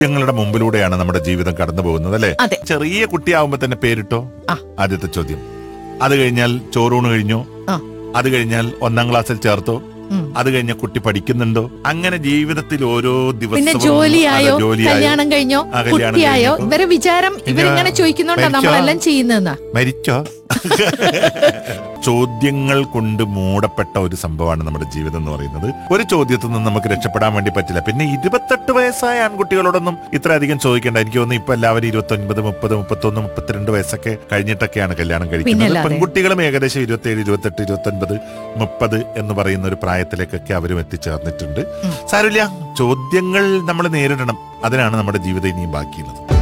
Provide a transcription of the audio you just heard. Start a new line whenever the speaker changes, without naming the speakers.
ഞങ്ങളുടെ മുമ്പിലൂടെയാണ് നമ്മുടെ ജീവിതം കടന്നു പോകുന്നത് അല്ലെ
അതെ.
ചെറിയ കുട്ടിയാവുമ്പോ തന്നെ പേരിട്ടോ
ആ.
ആദ്യത്തെ ചോദ്യം അത് കഴിഞ്ഞാൽ ചോറൂണ് കഴിഞ്ഞോ
ആ.
അത് കഴിഞ്ഞാൽ ഒന്നാം ക്ലാസ്സിൽ ചേർത്തോ
ഉം.
അത് കഴിഞ്ഞ കുട്ടി പഠിക്കുന്നുണ്ടോ അങ്ങനെ ജീവിതത്തിൽ ഓരോ
പിന്നെ
ദിവസവും
ജോലിയായോ
അതെ, ജോലിയായോ
കല്യാണം കഴിഞ്ഞോ
ആ, കല്യാണം
കുട്ടിയായോ
കഴിഞ്ഞോ?
ഇവരെ വിചാരം ഇവരിങ്ങനെ ചോദിക്കുന്നുണ്ടോ
മരിച്ചോ?
നമ്മളെല്ലാം ചെയ്യുന്നതെന്നാ
മരിച്ചോ ചോദ്യങ്ങൾ കൊണ്ട് മൂടപ്പെട്ട ഒരു സംഭവമാണ് നമ്മുടെ ജീവിതം എന്ന് പറയുന്നത് ഒരു ചോദ്യത്തിൽ നിന്ന് നമുക്ക് രക്ഷപ്പെടാൻ വേണ്ടി പറ്റില്ല പിന്നെ ഇരുപത്തെട്ട് വയസ്സായ ആൺകുട്ടികളോടൊന്നും ഇത്രയധികം ചോദിക്കേണ്ട എനിക്ക് തോന്നുന്നു ഇപ്പൊ എല്ലാവരും ഇരുപത്തി ഒൻപത് മുപ്പത് മുപ്പത്തൊന്ന് മുപ്പത്തിരണ്ട് വയസ്സൊക്കെ കഴിഞ്ഞിട്ടൊക്കെയാണ് കല്യാണം കഴിക്കുന്നത്
പിന്നല്ലാതെ.
പെൺകുട്ടികളും ഏകദേശം ഇരുപത്തിയേഴ് ഇരുപത്തെട്ട് ഇരുപത്തി ഒൻപത് മുപ്പത് എന്ന് പറയുന്ന ഒരു പ്രായത്തിലേക്കൊക്കെ അവരും എത്തിച്ചേർന്നിട്ടുണ്ട് സാരമില്ല ചോദ്യങ്ങൾ നമ്മൾ നേരിടണം അതിനാണ് നമ്മുടെ ജീവിതം ഇനിയും ബാക്കിയുള്ളത്